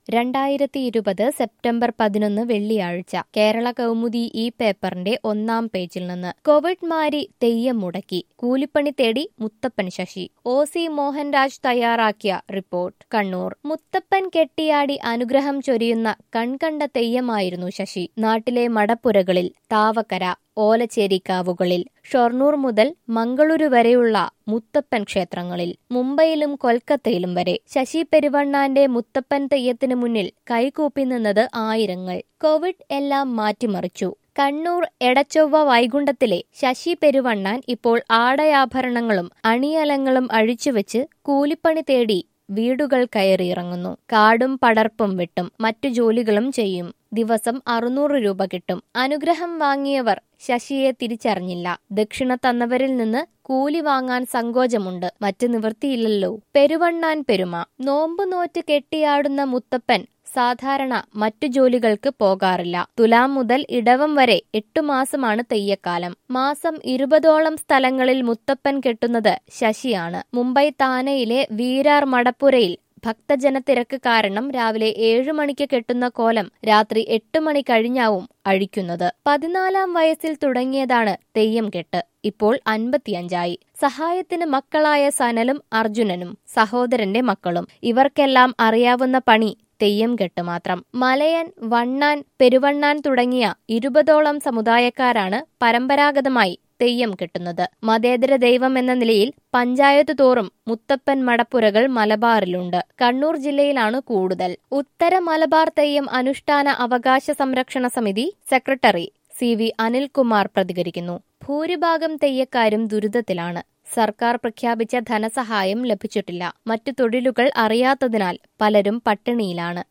രണ്ടായിരത്തി ഇരുപത് സെപ്റ്റംബർ പതിനൊന്ന് വെള്ളിയാഴ്ച കേരള കൗമുദി ഈ പേപ്പറിന്റെ ഒന്നാം പേജിൽ നിന്ന് കോവിഡ് മാരി തെയ്യം മുടക്കി കൂലിപ്പണി തേടി മുത്തപ്പൻ ശശി ഒ സി മോഹൻരാജ് തയ്യാറാക്കിയ റിപ്പോർട്ട് കണ്ണൂർ മുത്തപ്പൻ കെട്ടിയാടി അനുഗ്രഹം ചൊരിയുന്ന കൺകണ്ട തെയ്യമായിരുന്നു ശശി നാട്ടിലെ മടപ്പുരകളിൽ താവക്കര ഓലച്ചേരിക്കാവുകളിൽ ഷൊർണൂർ മുതൽ മംഗളൂരു വരെയുള്ള മുത്തപ്പൻ ക്ഷേത്രങ്ങളിൽ മുംബൈയിലും കൊൽക്കത്തയിലും വരെ ശശി പെരുവണ്ണാന്റെ മുത്തപ്പൻ തെയ്യത്തിനു മുന്നിൽ കൈകൂപ്പി നിന്നത് ആയിരങ്ങൾ കോവിഡ് എല്ലാം മാറ്റിമറിച്ചു കണ്ണൂർ എടച്ചൊവ്വ വൈകുണ്ഠത്തിലെ ശശി പെരുവണ്ണാൻ ഇപ്പോൾ ആടയാഭരണങ്ങളും അണിയലങ്ങളും അഴിച്ചുവെച്ച് കൂലിപ്പണി തേടി വീടുകൾ കയറിയിറങ്ങുന്നു കാടും പടർപ്പും വെട്ടും മറ്റു ജോലികളും ചെയ്യും ദിവസം അറുന്നൂറ് രൂപ കിട്ടും അനുഗ്രഹം വാങ്ങിയവർ ശശിയെ തിരിച്ചറിഞ്ഞില്ല ദക്ഷിണ തന്നവരിൽ നിന്ന് കൂലി വാങ്ങാൻ സങ്കോചമുണ്ട് മറ്റു നിവൃത്തിയില്ലല്ലോ പെരുവണ്ണാൻ പെരുമ നോമ്പു നോറ്റ് കെട്ടിയാടുന്ന മുത്തപ്പൻ സാധാരണ മറ്റു ജോലികൾക്ക് പോകാറില്ല തുലാം മുതൽ ഇടവം വരെ എട്ടു മാസമാണ് തെയ്യക്കാലം മാസം ഇരുപതോളം സ്ഥലങ്ങളിൽ മുത്തപ്പൻ കെട്ടുന്നത് ശശിയാണ് മുംബൈ താനയിലെ വീരാർ മടപ്പുരയിൽ ഭക്തജനത്തിരക്ക് കാരണം രാവിലെ ഏഴു മണിക്ക് കെട്ടുന്ന കോലം രാത്രി എട്ട് മണി കഴിഞ്ഞാവും അഴിക്കുന്നത് പതിനാലാം വയസ്സിൽ തുടങ്ങിയതാണ് തെയ്യം കെട്ട് ഇപ്പോൾ അൻപത്തിയഞ്ചായി സഹായത്തിന് മക്കളായ സനലും അർജുനനും സഹോദരന്റെ മക്കളും ഇവർക്കെല്ലാം അറിയാവുന്ന പണി തെയ്യം കെട്ട് മാത്രം മലയൻ വണ്ണാൻ പെരുവണ്ണാൻ തുടങ്ങിയ ഇരുപതോളം സമുദായക്കാരാണ് പരമ്പരാഗതമായി തെയ്യം കെട്ടുന്നത് മതേതര ദൈവം എന്ന നിലയിൽ പഞ്ചായത്ത് തോറും മുത്തപ്പൻ മടപ്പുരകൾ മലബാറിലുണ്ട് കണ്ണൂർ ജില്ലയിലാണ് കൂടുതൽ ഉത്തര മലബാർ തെയ്യം അനുഷ്ഠാന അവകാശ സംരക്ഷണ സമിതി സെക്രട്ടറി സി വി അനിൽകുമാർ പ്രതികരിക്കുന്നു ഭൂരിഭാഗം തെയ്യക്കാരും ദുരിതത്തിലാണ് സർക്കാർ പ്രഖ്യാപിച്ച ധനസഹായം ലഭിച്ചിട്ടില്ല മറ്റു തൊഴിലുകൾ അറിയാത്തതിനാൽ പലരും പട്ടിണിയിലാണ്